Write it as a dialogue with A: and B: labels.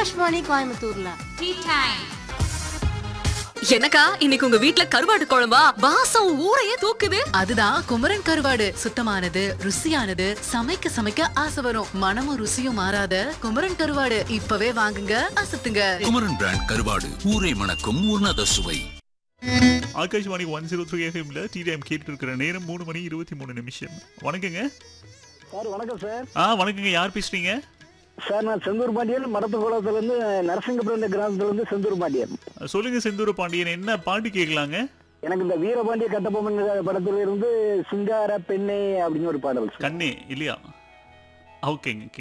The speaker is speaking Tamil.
A: ஆகாஷ்வாணி கோயம்புத்தூர்ல
B: டீ டைம்
C: எனக்கா இன்னைக்கு உங்க வீட்ல கருவாடு குழம்பா வாசம் ஊரையே தூக்குது
D: அதுதான் குமரன் கருவாடு சுத்தமானது ருசியானது சமைக்க சமைக்க ஆசை வரும் மனமும் ருசியும் மாறாத குமரன் கருவாடு இப்பவே வாங்குங்க அசத்துங்க
E: குமரன் பிராண்ட் கருவாடு ஊரை மணக்கும் உன்னத சுவை
F: ஆகாஷ்வாணி ஒன் ஜீரோ த்ரீ எஃப்எம்ல டி டைம் கேட்டு இருக்கிற நேரம் மூணு மணி இருபத்தி மூணு நிமிஷம் வணக்கங்க
G: சார் வணக்கம் சார்
F: ஆ வணக்கங்க யார் பேசுறீங்க
G: சார் நான் செந்தூர் பாண்டியன் மடத்துக்குளத்துலேருந்து நரசிங்கபுரம் இந்த கிராமத்துலேருந்து செந்தூர் பாண்டியன்
F: சொல்லுங்க செந்தூர பாண்டியன் என்ன பாட்டு கேட்கலாங்க
G: எனக்கு இந்த வீரபாண்டிய கட்டபொம்மன் படத்துல இருந்து சிங்கார பெண்ணே அப்படின்னு ஒரு பாடல் சார்
F: கண்ணே இல்லையா ஓகேங்க